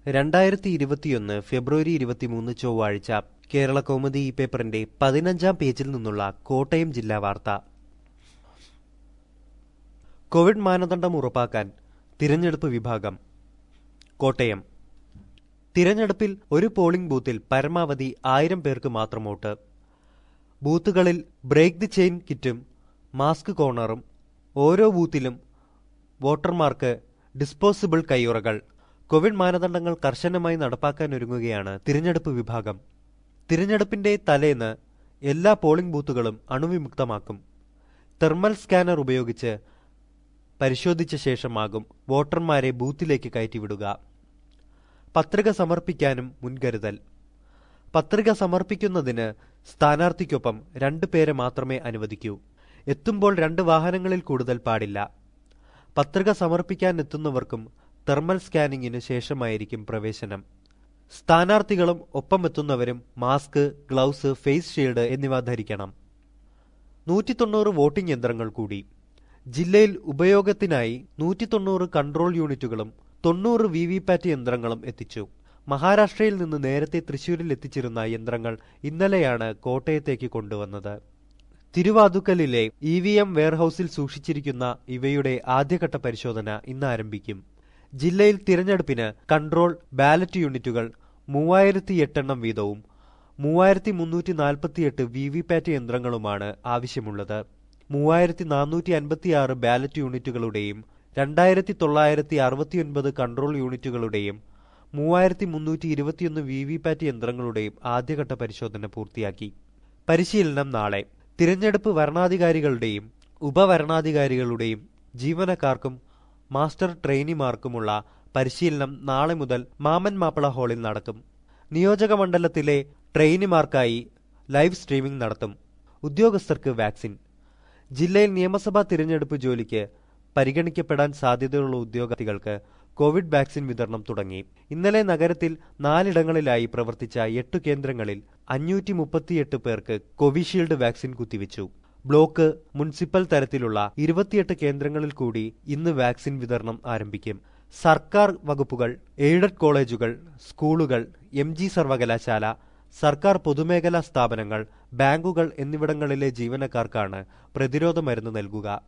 രണ്ടായിരത്തി ഇരുപത്തിയൊന്ന് ഫെബ്രുവരി ഇരുപത്തിമൂന്ന് ചൊവ്വാഴ്ച കേരള കൗമുദി ഈ പേപ്പറിന്റെ പതിനഞ്ചാം പേജിൽ നിന്നുള്ള കോട്ടയം ജില്ലാ വാർത്ത കോവിഡ് മാനദണ്ഡം ഉറപ്പാക്കാൻ തിരഞ്ഞെടുപ്പ് വിഭാഗം കോട്ടയം തിരഞ്ഞെടുപ്പിൽ ഒരു പോളിംഗ് ബൂത്തിൽ പരമാവധി ആയിരം പേർക്ക് മാത്രം വോട്ട് ബൂത്തുകളിൽ ബ്രേക്ക് ദി ചെയിൻ കിറ്റും മാസ്ക് കോർണറും ഓരോ ബൂത്തിലും വോട്ടർമാർക്ക് ഡിസ്പോസിബിൾ കയ്യുറകൾ കോവിഡ് മാനദണ്ഡങ്ങൾ കർശനമായി നടപ്പാക്കാനൊരുങ്ങുകയാണ് തിരഞ്ഞെടുപ്പ് വിഭാഗം തിരഞ്ഞെടുപ്പിന്റെ തലേന്ന് എല്ലാ പോളിംഗ് ബൂത്തുകളും അണുവിമുക്തമാക്കും തെർമൽ സ്കാനർ ഉപയോഗിച്ച് പരിശോധിച്ച ശേഷമാകും വോട്ടർമാരെ ബൂത്തിലേക്ക് കയറ്റിവിടുക പത്രിക സമർപ്പിക്കാനും മുൻകരുതൽ പത്രിക സമർപ്പിക്കുന്നതിന് സ്ഥാനാർത്ഥിക്കൊപ്പം രണ്ടു പേരെ മാത്രമേ അനുവദിക്കൂ എത്തുമ്പോൾ രണ്ട് വാഹനങ്ങളിൽ കൂടുതൽ പാടില്ല പത്രിക സമർപ്പിക്കാൻ എത്തുന്നവർക്കും തെർമൽ സ്കാനിങ്ങിന് ശേഷമായിരിക്കും പ്രവേശനം സ്ഥാനാർത്ഥികളും ഒപ്പമെത്തുന്നവരും മാസ്ക് ഗ്ലൗസ് ഫേസ് ഷീൽഡ് എന്നിവ ധരിക്കണം നൂറ്റി തൊണ്ണൂറ് വോട്ടിംഗ് യന്ത്രങ്ങൾ കൂടി ജില്ലയിൽ ഉപയോഗത്തിനായി നൂറ്റി തൊണ്ണൂറ് കൺട്രോൾ യൂണിറ്റുകളും തൊണ്ണൂറ് വി വി പാറ്റ് യന്ത്രങ്ങളും എത്തിച്ചു മഹാരാഷ്ട്രയിൽ നിന്ന് നേരത്തെ തൃശൂരിൽ എത്തിച്ചിരുന്ന യന്ത്രങ്ങൾ ഇന്നലെയാണ് കോട്ടയത്തേക്ക് കൊണ്ടുവന്നത് തിരുവാതുക്കലിലെ ഇ വി എം വെയർഹൌസിൽ സൂക്ഷിച്ചിരിക്കുന്ന ഇവയുടെ ആദ്യഘട്ട പരിശോധന ഇന്ന് ആരംഭിക്കും ജില്ലയിൽ തിരഞ്ഞെടുപ്പിന് കൺട്രോൾ ബാലറ്റ് യൂണിറ്റുകൾ മൂവായിരത്തി എട്ടെണ്ണം വീതവും മൂവായിരത്തി മുന്നൂറ്റി നാൽപ്പത്തിയെട്ട് വി വി പാറ്റ് യന്ത്രങ്ങളുമാണ് ആവശ്യമുള്ളത് മൂവായിരത്തി നാനൂറ്റി അൻപത്തിയാറ് ബാലറ്റ് യൂണിറ്റുകളുടെയും രണ്ടായിരത്തി തൊള്ളായിരത്തി അറുപത്തിയൊൻപത് കൺട്രോൾ യൂണിറ്റുകളുടെയും മൂവായിരത്തി മുന്നൂറ്റി ഇരുപത്തിയൊന്ന് വി വി പാറ്റ് യന്ത്രങ്ങളുടെയും ആദ്യഘട്ട പരിശോധന പൂർത്തിയാക്കി പരിശീലനം നാളെ തിരഞ്ഞെടുപ്പ് വരണാധികാരികളുടെയും ഉപവരണാധികാരികളുടെയും ജീവനക്കാർക്കും മാസ്റ്റർ ട്രെയിനിമാർക്കുമുള്ള പരിശീലനം നാളെ മുതൽ മാമൻ മാപ്പിള ഹാളിൽ നടക്കും നിയോജക മണ്ഡലത്തിലെ ട്രെയിനിമാർക്കായി ലൈവ് സ്ട്രീമിംഗ് നടത്തും ഉദ്യോഗസ്ഥർക്ക് വാക്സിൻ ജില്ലയിൽ നിയമസഭാ തിരഞ്ഞെടുപ്പ് ജോലിക്ക് പരിഗണിക്കപ്പെടാൻ സാധ്യതയുള്ള ഉദ്യോഗാർത്ഥികൾക്ക് കോവിഡ് വാക്സിൻ വിതരണം തുടങ്ങി ഇന്നലെ നഗരത്തിൽ നാലിടങ്ങളിലായി പ്രവർത്തിച്ച എട്ടു കേന്ദ്രങ്ങളിൽ അഞ്ഞൂറ്റി മുപ്പത്തിയെട്ട് പേർക്ക് കോവിഷീൽഡ് വാക്സിൻ കുത്തിവെച്ചു ബ്ലോക്ക് മുനിസിപ്പൽ തരത്തിലുള്ള ഇരുപത്തിയെട്ട് കേന്ദ്രങ്ങളിൽ കൂടി ഇന്ന് വാക്സിൻ വിതരണം ആരംഭിക്കും സർക്കാർ വകുപ്പുകൾ എയ്ഡഡ് കോളേജുകൾ സ്കൂളുകൾ എം ജി സർവകലാശാല സർക്കാർ പൊതുമേഖലാ സ്ഥാപനങ്ങൾ ബാങ്കുകൾ എന്നിവിടങ്ങളിലെ ജീവനക്കാർക്കാണ് പ്രതിരോധ മരുന്ന് നൽകുക